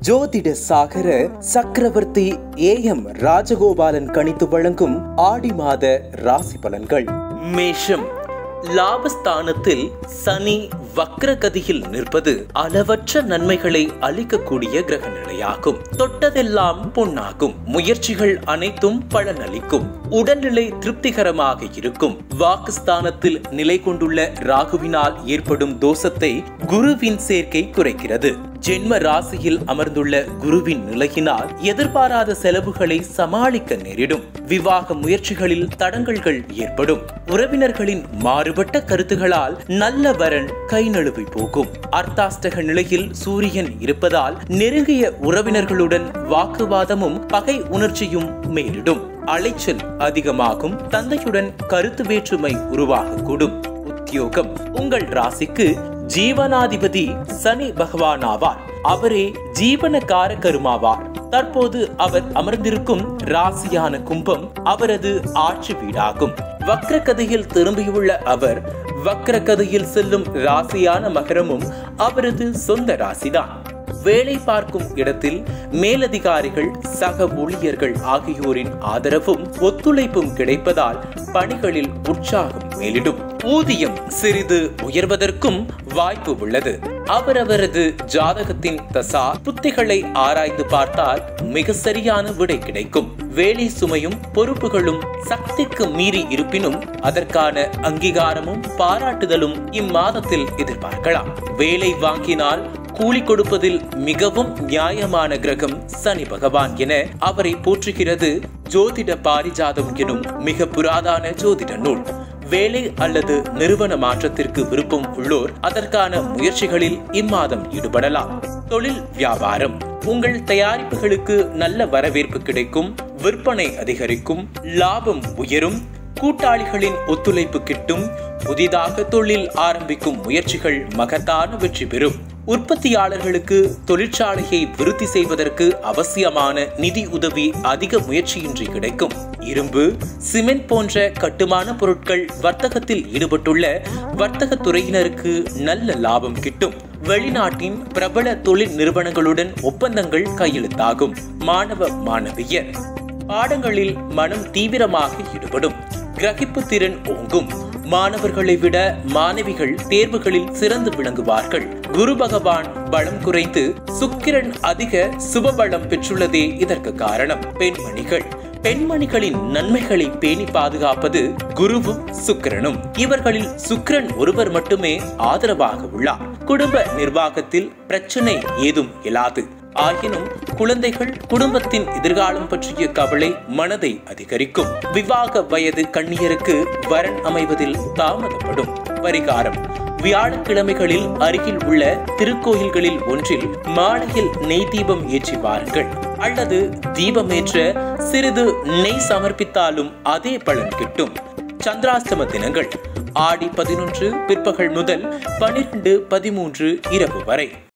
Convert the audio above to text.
ஜோதிட சாகர சக்கரவர்த்தி A M Rajagopalan கணித்து வழங்கும் ஆடி மாத ராசி பலன்கள் மேஷம் லாபஸ்தானத்தில் சனி வக்ரகதியில் நிற்பது அளவற்ற நன்மைகளை அளிக்கக்கூடிய கிரக நிலையாகும் தொட்டதெல்லாம் பொன்னாகும் முயற்சிகள் அனைத்தும் பலனளிக்கும் உடல்நிலை திருப்திகரமாக இருக்கும் வாக்குஸ்தானத்தில் நிலை கொண்டுள்ள ராகுவினால் ஏற்படும் தோஷத்தை குருவின் சேர்க்கை குறைக்கிறது ஜென்ம ராசியில் அமர்ந்துள்ள குருவின் நிலையினால் எதிர்பாராத செலவுகளை சமாளிக்க நேரிடும் விவாக முயற்சிகளில் தடங்கல்கள் ஏற்படும் உறவினர்களின் மாறுபட்ட கருத்துகளால் நல்ல வரன் கை நழுவி போகும் அர்த்தாஷ்டக நிலையில் சூரியன் இருப்பதால் நெருங்கிய உறவினர்களுடன் வாக்குவாதமும் பகை உணர்ச்சியும் மேலிடும் அலைச்சல் அதிகமாகும் தந்தையுடன் கருத்து வேற்றுமை உருவாகக்கூடும் உத்தியோகம் உங்கள் ராசிக்கு ஜீவனாதிபதி சனி பகவான் ஆவார் அவரே ஜீவன காரகருமாவார் தற்போது அவர் அமர்ந்திருக்கும் ராசியான கும்பம் அவரது ஆட்சி வீடாகும் வக்ரகதையில் திரும்பியுள்ள அவர் வக்ரகதையில் செல்லும் ராசியான மகரமும் அவரது சொந்த ராசிதான் வேலை பார்க்கும் இடத்தில் மேலதிகாரிகள் சக ஊழியர்கள் ஆகியோரின் ஆதரவும் ஒத்துழைப்பும் கிடைப்பதால் பணிகளில் உற்சாகம் மேலிடும் ஊதியம் சிறிது உயர்வதற்கும் வாய்ப்பு உள்ளது அவரவரது ஜாதகத்தின் தசா புத்திகளை ஆராய்ந்து பார்த்தால் மிக சரியான விடை கிடைக்கும் வேலை சுமையும் பொறுப்புகளும் சக்திக்கு மீறி இருப்பினும் அதற்கான அங்கீகாரமும் பாராட்டுதலும் இம்மாதத்தில் எதிர்பார்க்கலாம் வேலை வாங்கினால் கூலி கொடுப்பதில் மிகவும் நியாயமான கிரகம் சனி பகவான் என அவரை போற்றுகிறது ஜோதிட பாரிஜாதம் எனும் மிக புராதான ஜோதிட நூல் வேலை அல்லது நிறுவன மாற்றத்திற்கு விருப்பம் உள்ளோர் அதற்கான முயற்சிகளில் இம்மாதம் ஈடுபடலாம் தொழில் வியாபாரம் உங்கள் தயாரிப்புகளுக்கு நல்ல வரவேற்பு கிடைக்கும் விற்பனை அதிகரிக்கும் லாபம் உயரும் கூட்டாளிகளின் ஒத்துழைப்பு கிட்டும் புதிதாக தொழில் ஆரம்பிக்கும் முயற்சிகள் மகத்தான வெற்றி பெறும் உற்பத்தியாளர்களுக்கு தொழிற்சாலையை விருத்தி செய்வதற்கு அவசியமான நிதி உதவி அதிக முயற்சியின்றி கிடைக்கும் இரும்பு சிமெண்ட் போன்ற கட்டுமான பொருட்கள் வர்த்தகத்தில் ஈடுபட்டுள்ள வர்த்தக துறையினருக்கு நல்ல லாபம் கிட்டும் வெளிநாட்டின் பிரபல தொழில் நிறுவனங்களுடன் ஒப்பந்தங்கள் கையெழுத்தாகும் மாணவ மாணவியர் பாடங்களில் மனம் தீவிரமாக ஈடுபடும் கிரகிப்பு திறன் ஓங்கும் மாணவர்களை விட மாணவிகள் தேர்வுகளில் சிறந்து விளங்குவார்கள் குரு பகவான் பலம் குறைந்து சுக்கிரன் அதிக சுபபலம் பெற்றுள்ளதே இதற்கு காரணம் பெண்மணிகள் பெண்மணிகளின் நன்மைகளை பேணி பாதுகாப்பது குருவும் சுக்கிரனும் இவர்களில் சுக்கிரன் ஒருவர் மட்டுமே ஆதரவாக உள்ளார் குடும்ப நிர்வாகத்தில் பிரச்சனை ஏதும் இயலாது ஆயினும் குழந்தைகள் குடும்பத்தின் எதிர்காலம் பற்றிய கவலை மனதை அதிகரிக்கும் விவாக வயது கண்ணியருக்கு வரன் அமைவதில் தாமதப்படும் பரிகாரம் வியாழக்கிழமைகளில் அருகில் உள்ள திருக்கோயில்களில் ஒன்றில் மாலையில் நெய் தீபம் ஏற்றி வாருங்கள் அல்லது தீபமேற்ற சிறிது நெய் சமர்ப்பித்தாலும் அதே பலன் கிட்டும் சந்திராஷ்டம தினங்கள் ஆடி பதினொன்று பிற்பகல் முதல் பனிரெண்டு பதிமூன்று இரவு வரை